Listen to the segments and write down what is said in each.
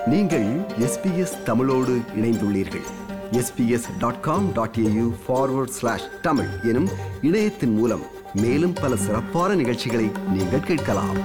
நீங்கள் எஸ்பிஎஸ் தமிழோடு இணைந்துள்ளீர்கள் SBS dot com dot AU forward slash Tamil எனும் இணையத்தின் மூலம் மேலும் பல சிறப்பான நிகழ்ச்சிகளை நீங்கள் கேட்கலாம்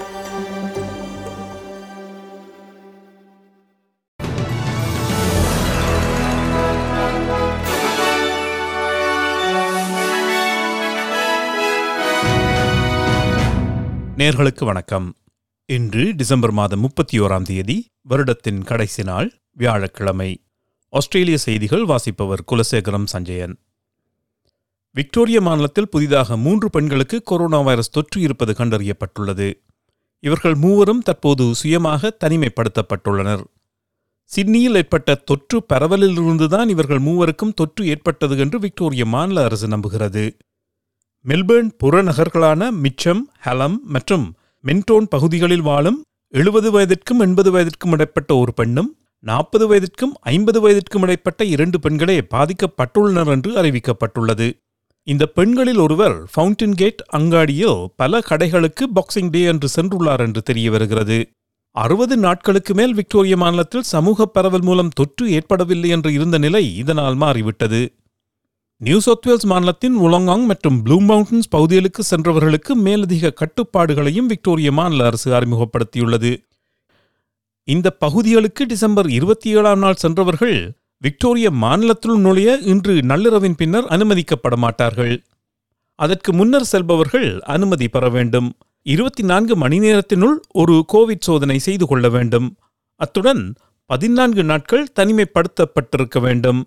நேர்களுக்கு வணக்கம் இன்று டிசம்பர் மாதம் முப்பத்தி ஓராம் தேதி வருடத்தின் கடைசி நாள் வியாழக்கிழமை ஆஸ்திரேலிய செய்திகள் வாசிப்பவர் குலசேகரம் சஞ்சயன் விக்டோரிய மாநிலத்தில் புதிதாக மூன்று பெண்களுக்கு கொரோனா வைரஸ் தொற்று இருப்பது கண்டறியப்பட்டுள்ளது இவர்கள் மூவரும் தற்போது சுயமாக தனிமைப்படுத்தப்பட்டுள்ளனர் சிட்னியில் ஏற்பட்ட தொற்று பரவலிலிருந்துதான் இவர்கள் மூவருக்கும் தொற்று ஏற்பட்டது என்று விக்டோரிய மாநில அரசு நம்புகிறது மெல்பேர்ன் புறநகர்களான மிச்சம் ஹலம் மற்றும் மென்டோன் பகுதிகளில் வாழும் எழுபது வயதிற்கும் எண்பது வயதிற்கும் இடைப்பட்ட ஒரு பெண்ணும் நாற்பது வயதிற்கும் ஐம்பது வயதிற்கும் இடைப்பட்ட இரண்டு பெண்களே பாதிக்கப்பட்டுள்ளனர் என்று அறிவிக்கப்பட்டுள்ளது இந்த பெண்களில் ஒருவர் ஃபவுண்டன் கேட் அங்காடியில் பல கடைகளுக்கு பாக்ஸிங் டே என்று சென்றுள்ளார் என்று தெரிய வருகிறது அறுபது நாட்களுக்கு மேல் விக்டோரிய மாநிலத்தில் சமூக பரவல் மூலம் தொற்று ஏற்படவில்லை என்று இருந்த நிலை இதனால் மாறிவிட்டது நியூ சவுத் வேல்ஸ் மாநிலத்தின் உலங்காங் மற்றும் ப்ளூ மவுண்டன்ஸ் பகுதிகளுக்கு சென்றவர்களுக்கு மேலதிக கட்டுப்பாடுகளையும் விக்டோரிய மாநில அரசு அறிமுகப்படுத்தியுள்ளது இந்த பகுதிகளுக்கு டிசம்பர் இருபத்தி ஏழாம் நாள் சென்றவர்கள் விக்டோரிய மாநிலத்துள் நுழைய இன்று நள்ளிரவின் பின்னர் அனுமதிக்கப்பட மாட்டார்கள் அதற்கு முன்னர் செல்பவர்கள் அனுமதி பெற வேண்டும் இருபத்தி நான்கு மணி நேரத்தினுள் ஒரு கோவிட் சோதனை செய்து கொள்ள வேண்டும் அத்துடன் பதினான்கு நாட்கள் தனிமைப்படுத்தப்பட்டிருக்க வேண்டும்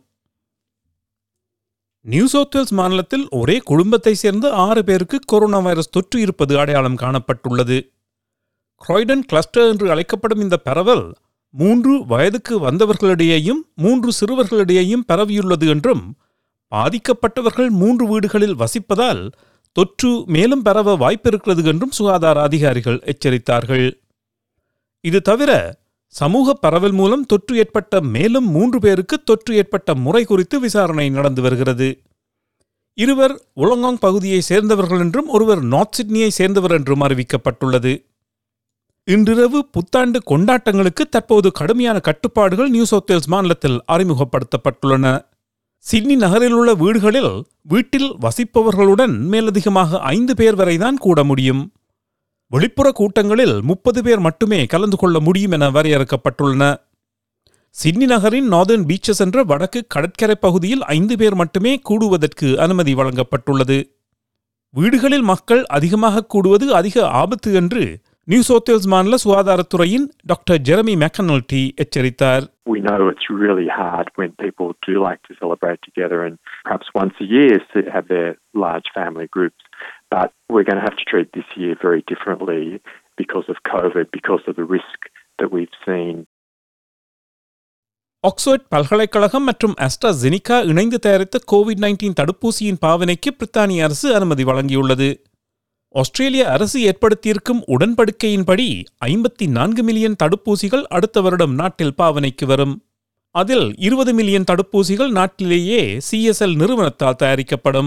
நியூ சவுத் வேல்ஸ் மாநிலத்தில் ஒரே குடும்பத்தை சேர்ந்த ஆறு பேருக்கு கொரோனா வைரஸ் தொற்று இருப்பது அடையாளம் காணப்பட்டுள்ளது குராய்டன் கிளஸ்டர் என்று அழைக்கப்படும் இந்த பரவல் மூன்று வயதுக்கு வந்தவர்களிடையேயும் மூன்று சிறுவர்களிடையேயும் பரவியுள்ளது என்றும் பாதிக்கப்பட்டவர்கள் மூன்று வீடுகளில் வசிப்பதால் தொற்று மேலும் பரவ வாய்ப்பிருக்கிறது என்றும் சுகாதார அதிகாரிகள் எச்சரித்தார்கள் இது தவிர சமூக பரவல் மூலம் தொற்று ஏற்பட்ட மேலும் மூன்று பேருக்கு தொற்று ஏற்பட்ட முறை குறித்து விசாரணை நடந்து வருகிறது இருவர் உலங்காங் பகுதியை சேர்ந்தவர்கள் என்றும் ஒருவர் நார்த் சிட்னியை சேர்ந்தவர் என்றும் அறிவிக்கப்பட்டுள்ளது இன்றிரவு புத்தாண்டு கொண்டாட்டங்களுக்கு தற்போது கடுமையான கட்டுப்பாடுகள் நியூ சவுத் வேல்ஸ் மாநிலத்தில் அறிமுகப்படுத்தப்பட்டுள்ளன சிட்னி நகரில் உள்ள வீடுகளில் வீட்டில் வசிப்பவர்களுடன் மேலதிகமாக ஐந்து பேர் வரைதான் கூட முடியும் வெளிப்புற கூட்டங்களில் முப்பது பேர் மட்டுமே கலந்து கொள்ள முடியும் என வரையறுக்கப்பட்டுள்ளன சிட்னி நகரின் நார்தர்ன் பீச்சஸ் என்ற வடக்கு கடற்கரை பகுதியில் ஐந்து பேர் மட்டுமே கூடுவதற்கு அனுமதி வழங்கப்பட்டுள்ளது வீடுகளில் மக்கள் அதிகமாக கூடுவது அதிக ஆபத்து என்று நியூ சவுத் வேல்ஸ் மாநில சுகாதாரத்துறையின் டாக்டர் ஜெரமி மெக்கனல்டி எச்சரித்தார் We know it's really hard when people do like to celebrate together and perhaps once a year to have their large family groups. But we're going to have to treat this year very differently because of COVID, because of the risk that we've seen. Oxford பல்கலைக்கழகம் மற்றும் AstraZeneca இணைந்து தயாரித்த Covid nineteen தடுப்பூசியின் பாவனைக்கு பிரித்தானிய அரசு அனுமதி வழங்கியுள்ளது ஆஸ்திரேலிய அரசு ஏற்படுத்தியிருக்கும் உடன்படிக்கையின்படி ஐம்பத்தி நான்கு மில்லியன் தடுப்பூசிகள் அடுத்த வருடம் நாட்டில் பாவனைக்கு வரும் அதில் இருபது மில்லியன் தடுப்பூசிகள் நாட்டிலேயே சிஎஸ்எல் நிறுவனத்தால் தயாரிக்கப்படும்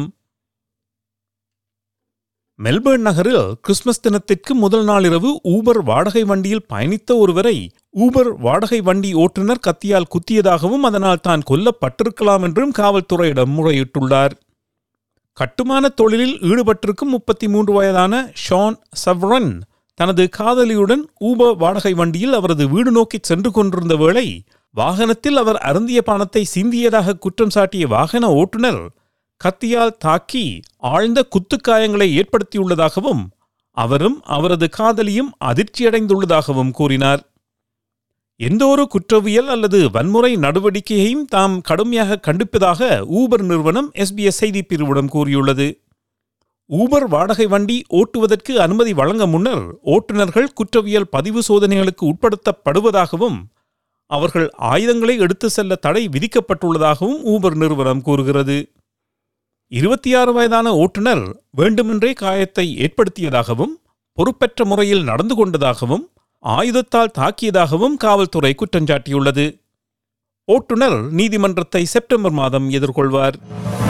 மெல்பர்ன் நகரில் கிறிஸ்துமஸ் தினத்திற்கு முதல் நாளிரவு ஊபர் வாடகை வண்டியில் பயணித்த ஒருவரை ஊபர் வாடகை வண்டி ஓட்டுநர் கத்தியால் குத்தியதாகவும் அதனால் தான் கொல்லப்பட்டிருக்கலாம் என்றும் காவல்துறையிடம் முறையிட்டுள்ளார் கட்டுமான தொழிலில் ஈடுபட்டிருக்கும் முப்பத்தி மூன்று வயதான ஷான் சவ்ரன் தனது காதலியுடன் ஊபர் வாடகை வண்டியில் அவரது வீடு நோக்கி சென்று கொண்டிருந்த வேளை வாகனத்தில் அவர் அருந்திய பணத்தை சிந்தியதாக குற்றம் சாட்டிய வாகன ஓட்டுநர் கத்தியால் தாக்கி ஆழ்ந்த குத்துக்காயங்களை ஏற்படுத்தியுள்ளதாகவும் அவரும் அவரது காதலியும் அதிர்ச்சியடைந்துள்ளதாகவும் கூறினார் எந்தவொரு குற்றவியல் அல்லது வன்முறை நடவடிக்கையையும் தாம் கடுமையாக கண்டிப்பதாக ஊபர் நிறுவனம் எஸ்பிஎஸ் செய்தி பிரிவிடம் கூறியுள்ளது ஊபர் வாடகை வண்டி ஓட்டுவதற்கு அனுமதி வழங்க முன்னர் ஓட்டுநர்கள் குற்றவியல் பதிவு சோதனைகளுக்கு உட்படுத்தப்படுவதாகவும் அவர்கள் ஆயுதங்களை எடுத்து செல்ல தடை விதிக்கப்பட்டுள்ளதாகவும் ஊபர் நிறுவனம் கூறுகிறது இருபத்தி ஆறு வயதான ஓட்டுநர் வேண்டுமென்றே காயத்தை ஏற்படுத்தியதாகவும் பொறுப்பற்ற முறையில் நடந்து கொண்டதாகவும் ஆயுதத்தால் தாக்கியதாகவும் காவல்துறை குற்றஞ்சாட்டியுள்ளது ஓட்டுநர் நீதிமன்றத்தை செப்டம்பர் மாதம் எதிர்கொள்வார்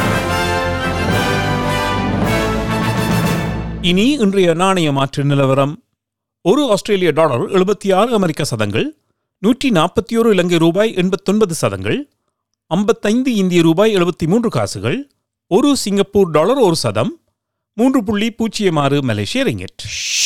இனி இன்றைய நாணய மாற்று நிலவரம் ஒரு ஆஸ்திரேலிய டாலர் எழுபத்தி ஆறு அமெரிக்க சதங்கள் நூற்றி நாற்பத்தி ஒரு இலங்கை ரூபாய் எண்பத்தொன்பது சதங்கள் ஐம்பத்தைந்து இந்திய ரூபாய் எழுபத்தி மூன்று காசுகள் ஒரு சிங்கப்பூர் டாலர் ஒரு சதம் மூன்று புள்ளி பூஜ்ஜியம் ஆறு மலேசிய ரிங்கெட்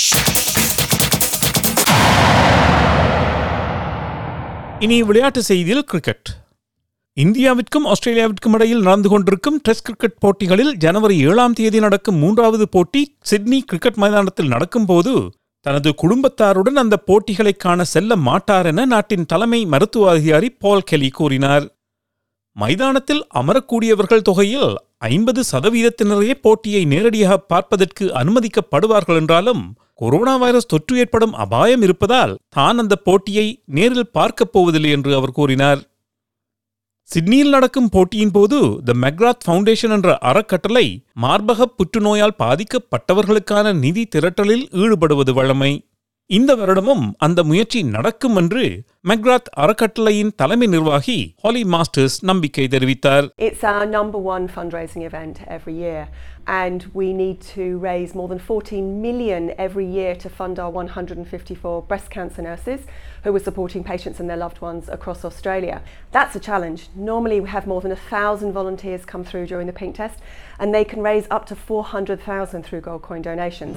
இனி விளையாட்டு செய்தியில் கிரிக்கெட் இந்தியாவிற்கும் ஆஸ்திரேலியாவிற்கும் இடையில் நடந்து கொண்டிருக்கும் டெஸ்ட் கிரிக்கெட் போட்டிகளில் ஜனவரி ஏழாம் தேதி நடக்கும் மூன்றாவது போட்டி சிட்னி கிரிக்கெட் மைதானத்தில் நடக்கும்போது தனது குடும்பத்தாருடன் அந்த போட்டிகளை காண செல்ல மாட்டார் என நாட்டின் தலைமை மருத்துவ அதிகாரி பால் கெலி கூறினார் மைதானத்தில் அமரக்கூடியவர்கள் தொகையில் ஐம்பது சதவீதத்தினரே போட்டியை நேரடியாக பார்ப்பதற்கு அனுமதிக்கப்படுவார்கள் என்றாலும் கொரோனா வைரஸ் தொற்று ஏற்படும் அபாயம் இருப்பதால் தான் அந்த போட்டியை நேரில் பார்க்கப் போவதில்லை என்று அவர் கூறினார் சிட்னியில் நடக்கும் போட்டியின் போது த மெக்ராத் ஃபவுண்டேஷன் என்ற அறக்கட்டளை மார்பக புற்றுநோயால் பாதிக்கப்பட்டவர்களுக்கான நிதி திரட்டலில் ஈடுபடுவது வழமை இந்த வருடமும் அந்த முயற்சி நடக்கும் என்று மெக்ராத் அறக்கட்டளையின் தலைமை நிர்வாகி ஹாலி மாஸ்டர்ஸ் நம்பிக்கை தெரிவித்தார் It's our number one fundraising event every year, and we need to raise more than 14 million every year to fund our 154 breast cancer nurses who are supporting patients and their loved ones across Australia. That's a challenge. Normally, we have more than a thousand volunteers come through during the pink test, and they can raise up to 400,000 through gold coin donations.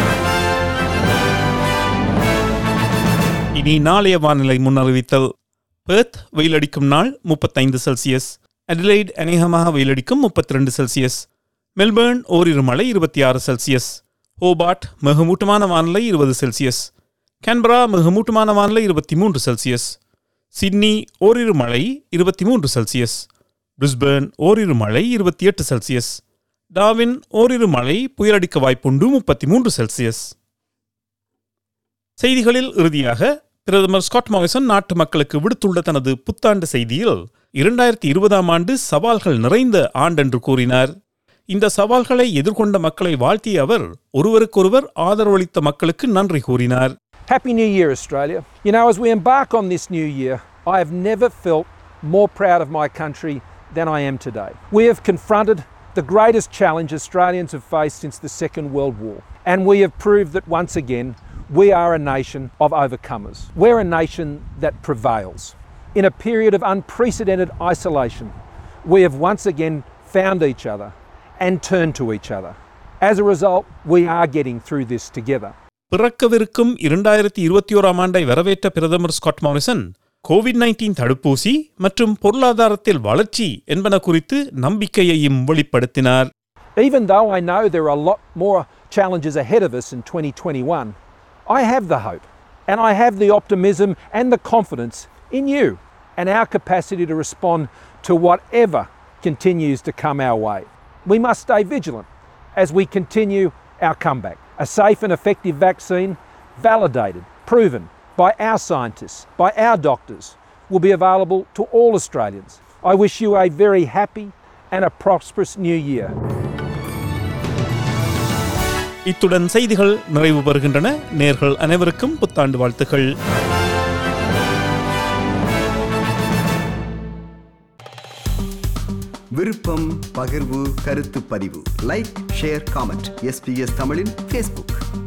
இனி நாளைய வானிலை முன்னறிவித்தல் Perth வெயிலடிக்கும் நாள் முப்பத்தைந்து Celsius Adelaide அநேகமாக வெயிலடிக்கும் முப்பத்தி ரெண்டு Celsius Melbourne ஓரிரு மழை இருபத்தி ஆறு செல்சியஸ் ஹோபார்ட் மிகமூட்டமான வானிலை இருபது செல்சியஸ் கேன்பரா மிகமூட்டமான வானிலை இருபத்தி மூன்று செல்சியஸ் சிட்னி ஓரிரு மழை இருபத்தி மூன்று செல்சியஸ் பிரிஸ்பேர்ன் ஓரிரு மழை இருபத்தி எட்டு செல்சியஸ் டாவின் ஓரிரு மழை புயலடிக்க வாய்ப்புண்டு முப்பத்தி மூன்று செல்சியஸ் செய்திகளில் இறுதியாக பிரதமர் ஸ்காட் மாரிசன் நாட்டு மக்களுக்கு விடுத்துள்ள தனது புத்தாண்டு செய்தியில் இரண்டாயிரத்தி இருபதாம் ஆண்டு சவால்கள் நிறைந்த ஆண்டென்று கூறினார் இந்த சவால்களை எதிர்கொண்ட மக்களை வாழ்த்திய அவர் ஒருவருக்கொருவர் ஆதரவளித்த மக்களுக்கு நன்றி கூறினார் Happy New Year, Australia. You know, as we embark on this new year, I have never felt more proud of my country than I am today. We have confronted the greatest challenge Australians have faced since the Second World War, and we have proved that once again we are a nation of overcomers. We're a nation that prevails. In a period of unprecedented isolation, we have once again found each other and turned to each other. As a result, we are getting through this together. பிறக்கவிருக்கும் இரண்டாயிரத்தி இருபத்தி ஓராம் ஆண்டை வரவேற்ற பிரதமர் Scott Morrison Covid nineteen தடுப்பூசி மற்றும் பொருளாதாரத்தில் வளர்ச்சி என்பன குறித்து நம்பிக்கையையும் வெளிப்படுத்தினார் Even though I know there are a lot more challenges ahead of us in 2021, I have the hope and I have the optimism and the confidence in you and our capacity to respond to whatever continues to come our way. We must stay vigilant as we continue our comeback. A safe and effective vaccine, validated, proven by our scientists, by our doctors, will be available to all Australians. I wish you a very happy and a prosperous new year. இத்துடன் செய்திகள் நிறைவு பெறுகின்றன நேர்கள் அனைவருக்கும் புத்தாண்டு வாழ்த்துகள் விருப்பம் பகிர்வு கருத்து பதிவு லைக் ஷேர் காமெண்ட் எஸ்பிஎஸ் தமிழின் ஃபேஸ்புக்